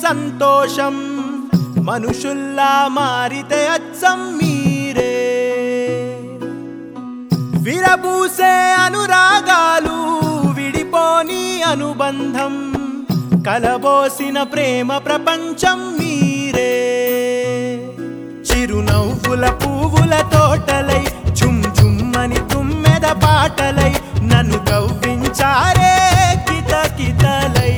సంతోషం మనుషుల్లా మారితే అచ్చం మీరే విరబూసే అనురాగాలు విడిపోని అనుబంధం కలబోసిన ప్రేమ ప్రపంచం మీరే చిరునవ్వుల పువ్వుల తోటలై చుమ్ చుమ్మని తుమ్మెద పాటలై నన్ను కవ్వించారే కిత కితలై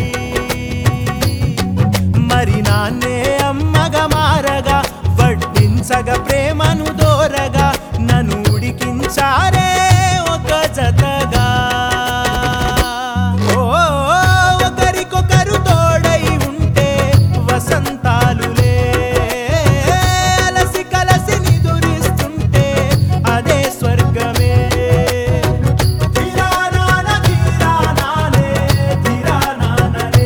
మరి నాన్నే అమ్మగా మారగా వడ్డించగా ప్రేమను దోరగా నన్ను ఉడికించారే ఒక జతగా ఓ ఒకరికొకరు తోడై ఉంటే వసంతాలులే అలసి కలసి నిదురిస్తుంటే అదే స్వర్గమే ధిరానాన ధిరానానే, ధిరానాననే.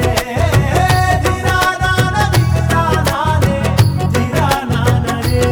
ధిరానాన ధిరానానే, ధిరానాననే.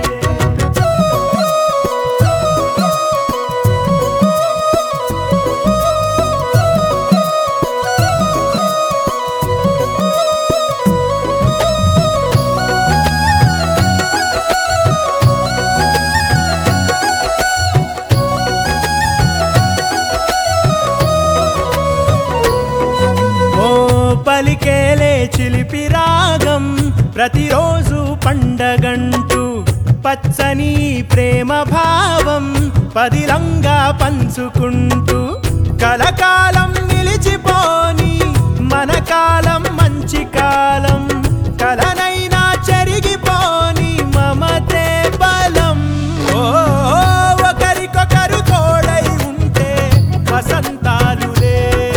ఓ పలికేలే చిలిపి రాగం ప్రతిరోజు పండగంటూ పచ్చని ప్రేమ భావం పదిలంగా పంచుకుంటూ కలకాలం నిలిచిపోని మన కాలం మంచి కాలం కలనైనా చెరిగిపోని మమతే బలం ఓ ఒకరికొకరు తోడై ఉంటే వసంతాలులే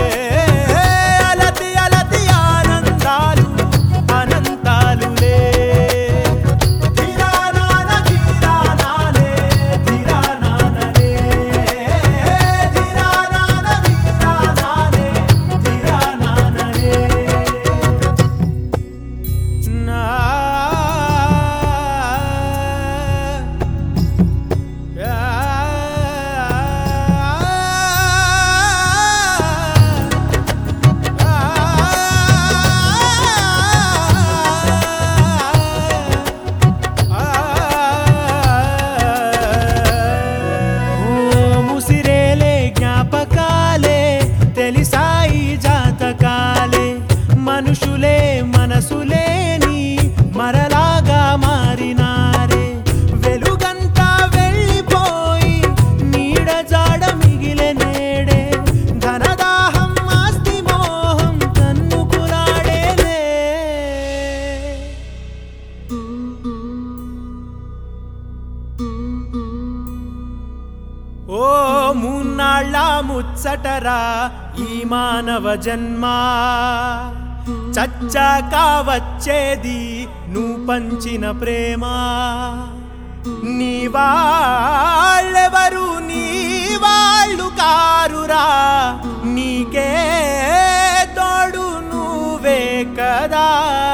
అలతి అలతి ఆనందాలు అనంతాలులే ధిరానాన ధిరానానే, ధిరానాననే. ధిరానాన ధిరానానే, ధిరానాననే. నా ముసిరేలే జ్ఞాపకాలే తెలిసాయి జాతకాలే మనుషులే మనసులేని మరలాగా మారినారే వెలుగంతా వెళ్ళిపోయి నీడ జాడ మిగిలే నేడే ధనదాహం ఆస్తి మోహం తన్నుకులాడేలే ఓ మూన్నాళ్ళ ముచ్చటరా ఈ మానవ జన్మ చచ్చాక వచ్చేది నువ్వు పంచిన ప్రేమ నీ వాళ్ళెవరు నీ వాళ్ళు కారురా నీకే తోడు నువ్వే కదా